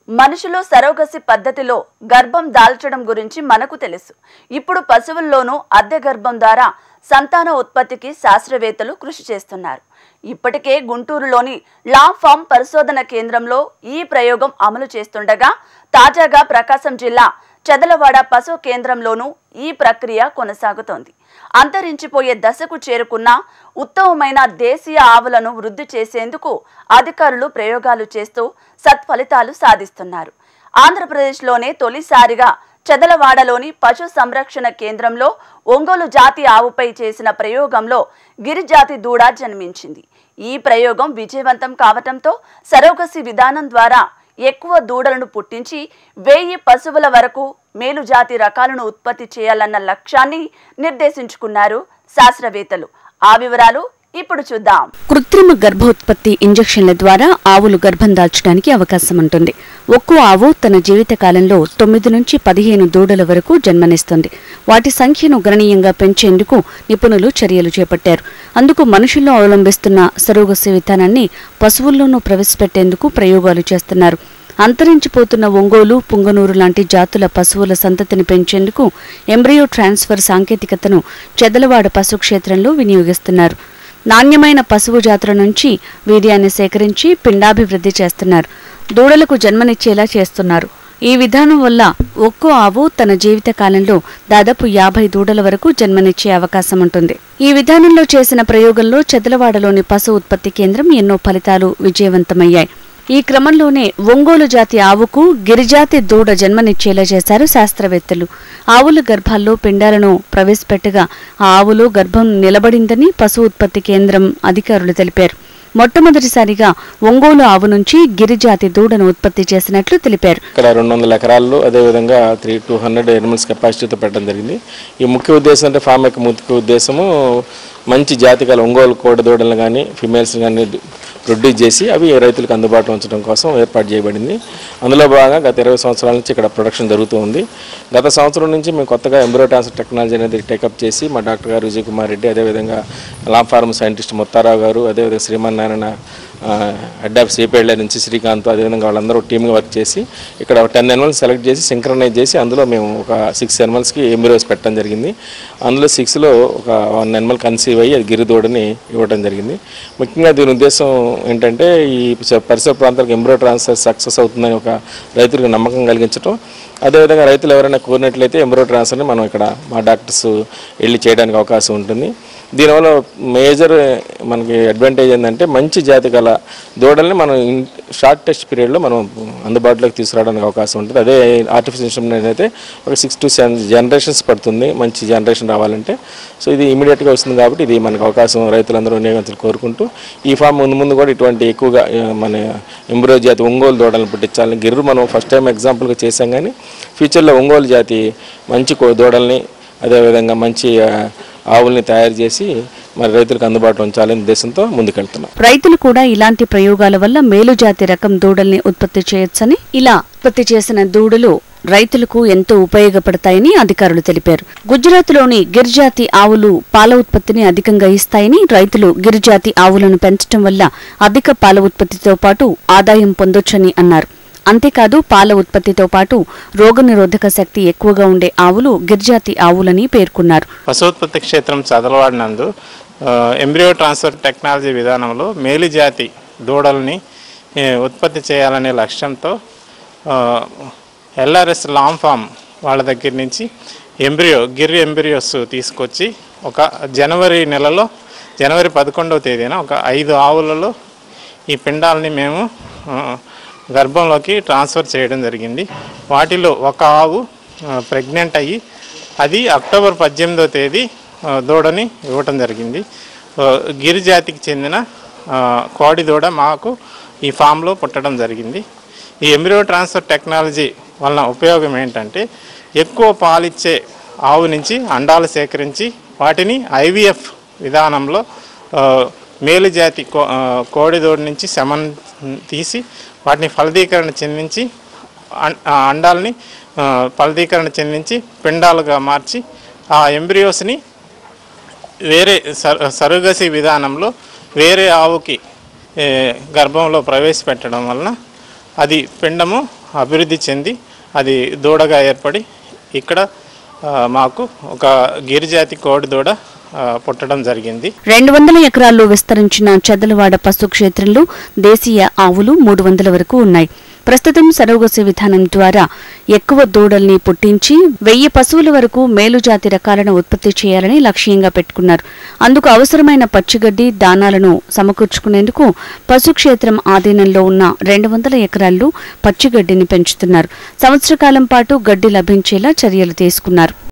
మనుషులు సరోగసి పద్ధతిలో గర్భం దాల్చడం గురించి మనకు తెలుసు ఇప్పుడు పశువుల్లోనూ అద్దె గర్భం ద్వారా సంతాన ఉత్పత్తికి శాస్త్రవేత్తలు కృషి చేస్తున్నారు ఇప్పటికే గుంటూరులోని లా ఫామ్ పరిశోధన కేంద్రంలో ఈ ప్రయోగం అమలు చేస్తుండగా తాజాగా ప్రకాశం జిల్లా చెదలవాడ పశు కేంద్రంలోనూ ఈ ప్రక్రియ కొనసాగుతోంది అంతరించిపోయే దశకు చేరుకున్న ఉత్తమమైన దేశీయ ఆవులను వృద్ధి చేసేందుకు అధికారులు ప్రయోగాలు చేస్తూ సత్ఫలితాలు సాధిస్తున్నారు ఆంధ్రప్రదేశ్లోనే తొలిసారిగా చెదలవాడలోని పశు సంరక్షణ కేంద్రంలో ఒంగోలు జాతి ఆవుపై చేసిన ప్రయోగంలో గిరిజాతి దూడ జన్మించింది ఈ ప్రయోగం విజయవంతం కావటంతో సరోగసి విధానం ద్వారా ఎక్కువ దూడలను పుట్టించి వెయ్యి పశువుల వరకు మేలుజాతి రకాలను ఉత్పత్తి చేయాలన్న లక్ష్యాన్ని నిర్దేశించుకున్నారు శాస్త్రవేత్తలు ఆ వివరాలు ఇప్పుడు చూద్దాం కృత్రిమ గర్భోత్పత్తి ఇంజెక్షన్ల ద్వారా ఆవులు గర్భం దాల్చడానికి అవకాశం ఉంటుంది ఒక్కో ఆవు తన జీవిత కాలంలో తొమ్మిది నుంచి పదిహేను దూడల వరకు జన్మనిస్తుంది వాటి సంఖ్యను గణనీయంగా పెంచేందుకు నిపుణులు చర్యలు చేపట్టారు అందుకు మనుషుల్లో అవలంబిస్తున్న సరోగసి విధానాన్ని పశువుల్లోనూ ప్రవేశపెట్టేందుకు ప్రయోగాలు చేస్తున్నారు అంతరించిపోతున్న ఒంగోలు పుంగనూరు లాంటి జాతుల పశువుల సంతతిని పెంచేందుకు ఎంబ్రియో ట్రాన్స్ఫర్ సాంకేతికతను చెదలవాడ పశు క్షేత్రంలో వినియోగిస్తున్నారు నాణ్యమైన పశువు జాతుల నుంచి వీర్యాన్ని సేకరించి పిండాభివృద్ధి చేస్తున్నారు దూడలకు జన్మనిచ్చేలా చేస్తున్నారు ఈ విధానం వల్ల ఒక్కో ఆవు తన జీవిత కాలంలో దాదాపు యాభై దూడల వరకు జన్మనిచ్చే అవకాశం ఉంటుంది ఈ విధానంలో చేసిన ప్రయోగంలో చెదలవాడలోని పశు ఉత్పత్తి కేంద్రం ఎన్నో ఫలితాలు విజయవంతమయ్యాయి ఈ క్రమంలోనే ఒంగోలు జాతి ఆవుకు గిరిజాతి దూడ జన్మనిచ్చేలా చేశారు శాస్త్రవేత్తలు ఆవుల గర్భాల్లో పిండాలను ప్రవేశపెట్టగా ఆ ఆవులో గర్భం నిలబడిందని పశు ఉత్పత్తి కేంద్రం అధికారులు తెలిపారు మొట్టమొదటిసారిగా ఒంగోలు ఆవు నుంచి గిరిజాతి దూడను ఉత్పత్తి చేసినట్లు తెలిపారు ఇక్కడ రెండు వందల ఎకరాల్లో అదేవిధంగా త్రీ టూ హండ్రెడ్ ఎనిమల్స్ కెపాసిటీతో పెట్టడం జరిగింది ఈ ముఖ్య ఉద్దేశం అంటే ఫామ్ యొక్క ముఖ్య ఉద్దేశము మంచి జాతి గల ఒంగోలు కోడి దూడలు కానీ ఫిమేల్స్ కానీ ప్రొడ్యూస్ చేసి అవి రైతులకు అందుబాటులో ఉంచడం కోసం ఏర్పాటు చేయబడింది అందులో భాగంగా గత ఇరవై సంవత్సరాల నుంచి ఇక్కడ ప్రొడక్షన్ జరుగుతూ ఉంది గత సంవత్సరం నుంచి మేము కొత్తగా ఎంబ్రో ట్రాన్స్ఫర్ టెక్నాలజీ అనేది టేకప్ చేసి మా డాక్టర్ గారు విజయ్ కుమార్ రెడ్డి అదేవిధంగా లాంగ్ ఫార్మ్ సైంటిస్ట్ ముత్తారావు గారు అదేవిధంగా శ్రీమన్ నారాయణ హెడ్ ఆఫ్ సిపిఐల నుంచి శ్రీకాంత్ అదేవిధంగా వాళ్ళందరూ టీమ్గా వర్క్ చేసి ఇక్కడ టెన్ ఎనిమల్స్ సెలెక్ట్ చేసి సింక్రనైజ్ చేసి అందులో మేము ఒక సిక్స్ ఎనిమల్స్కి ఎంబ్రోస్ పెట్టడం జరిగింది అందులో సిక్స్లో ఒక వన్ ఎనిమల్ కన్సీవ్ అయ్యి అది గిరిదోడని ఇవ్వడం జరిగింది ముఖ్యంగా దీని ఉద్దేశం ఏంటంటే ఈ ప- పరిసర ప్రాంతాలకు ఎంబ్రో ట్రాన్స్ఫర్ సక్సెస్ అవుతుందని ఒక రైతులకు నమ్మకం కలిగించడం అదేవిధంగా రైతులు ఎవరైనా కోరినట్లయితే ఎంబ్రో ట్రాన్స్ఫర్ని మనం ఇక్కడ మా డాక్టర్స్ వెళ్ళి చేయడానికి అవకాశం ఉంటుంది దీనివల్ల మేజర్ మనకి అడ్వాంటేజ్ ఏంటంటే మంచి జాతి గల దూడల్ని మనం షార్ట్ టెస్ట్ పీరియడ్లో మనం అందుబాటులోకి తీసుకురావడానికి అవకాశం ఉంటుంది అదే ఆర్టిఫిషియల్ ఇన్సెమినేషన్ అయితే ఒక సిక్స్ టు సెవెన్ జనరేషన్స్ పడుతుంది మంచి జనరేషన్ రావాలంటే సో ఇది ఇమీడియట్గా వస్తుంది కాబట్టి ఇది మనకు అవకాశం రైతులందరూ వినియోగించాలని కోరుకుంటూ ఈ ఫామ్ ముందు ముందు కూడా ఇటువంటి ఎక్కువగా ఆ, మన ఎంబ్రో జాతి ఒంగోలు దూడలను పుట్టించాలని గిర్రు మనం ఫస్ట్ టైం ఎగ్జాంపుల్గా చేసాం కానీ ఫ్యూచర్లో ఒంగోలు జాతి మంచి కో- దూడల్ని అదేవిధంగా మంచి ఆ, ఆవుల్ని తయారు చేసి మరి రైతులకు అందుబాటులో ఉంచాలనే ఉద్దేశంతో ముందుకెళ్తున్నాం రైతులు కూడా ఇలాంటి ప్రయోగాల వల్ల మేలుజాతి రకం దూడల్ని ఉత్పత్తి చేయొచ్చని ఇలా ఉత్పత్తి చేసిన దూడలు రైతులకు ఎంతో ఉపయోగపడతాయని అధికారులు తెలిపారు గుజరాత్లోని గిరిజాతి ఆవులు పాల ఉత్పత్తిని అధికంగా ఇస్తాయని రైతులు గిరిజాతి ఆవులను పెంచడం వల్ల అధిక పాల ఉత్పత్తితో పాటు ఆదాయం పొందొచ్చని అన్నారు అంతేకాదు పాల ఉత్పత్తితో పాటు రోగనిరోధక శక్తి ఎక్కువగా ఉండే ఆవులు గిరిజాతి ఆవులని పేర్కొన్నారు పశువుత్పత్తి క్షేత్రం చదలవాడినందు ఎంబ్రియో ట్రాన్స్ఫర్ టెక్నాలజీ విధానంలో మేలు జాతి దూడల్ని ఏ, ఉత్పత్తి చేయాలనే లక్ష్యంతో ఎల్ఆర్ఎస్ లాంగ్ ఫామ్ వాళ్ళ దగ్గర నుంచి ఎంబ్రియో గిర్ ఎంబ్రియోస్ తీసుకొచ్చి ఒక జనవరి నెలలో జనవరి పదకొండవ తేదీన ఒక ఐదు ఆవులలో ఈ పిండాలని మేము ఆ, గర్భంలోకి ట్రాన్స్ఫర్ చేయడం జరిగింది వాటిలో ఒక ఆవు ప్రెగ్నెంట్ అయ్యి అది అక్టోబర్ పద్దెనిమిదో తేదీ ఆ, దూడని ఇవ్వటం జరిగింది ఆ, గిరి జాతికి చెందిన ఆ, కోడి దూడ మాకు ఈ ఫామ్లో పుట్టడం జరిగింది ఈ ఎంబ్రియో ట్రాన్స్ఫర్ టెక్నాలజీ వలన ఉపయోగం ఏంటంటే ఎక్కువ పాలిచ్చే ఆవు నుంచి అండాలు సేకరించి వాటిని ఐవీఎఫ్ విధానంలో ఆ, మేలు జాతి కో- ఆ, కోడి దూడ నుంచి శమన్ తీసి వాటిని ఫలదీకరణ చెందించి అం- ఆ అండాలని ఆ, ఫలదీకరణ చెందించి పిండాలుగా మార్చి ఆ ఎంబ్రియోస్ని వేరే సర్ సరుగసి విధానంలో వేరే ఆవుకి ఏ, గర్భంలో ప్రవేశపెట్టడం వలన అది పిండము అభివృద్ధి చెంది అది దూడగా ఏర్పడి ఇక్కడ ఆ, మాకు ఒక గిరిజాతి కోడి దూడ ఆ, పుట్టడం జరిగింది రెండు వందల ఎకరాల్లో విస్తరించిన చెదలవాడ పశు క్షేత్రంలో దేశీయ ఆవులు మూడు వందల వరకు ఉన్నాయి ప్రస్తుతం సరోగసి విధానం ద్వారా ఎక్కువ దూడల్ని పుట్టించి వెయ్యి పశువుల వరకు మేలుజాతి రకాలను ఉత్పత్తి చేయాలని లక్ష్యంగా పెట్టుకున్నారు అందుకు అవసరమైన పచ్చిగడ్డి దానాలను సమకూర్చుకునేందుకు పశుక్షేత్రం ఆధీనంలో ఉన్న రెండు వందల ఎకరాల్లో పచ్చిగడ్డిని పెంచుతున్నారు సంవత్సర కాలం పాటు గడ్డి లభించేలా చర్యలు తీసుకున్నారు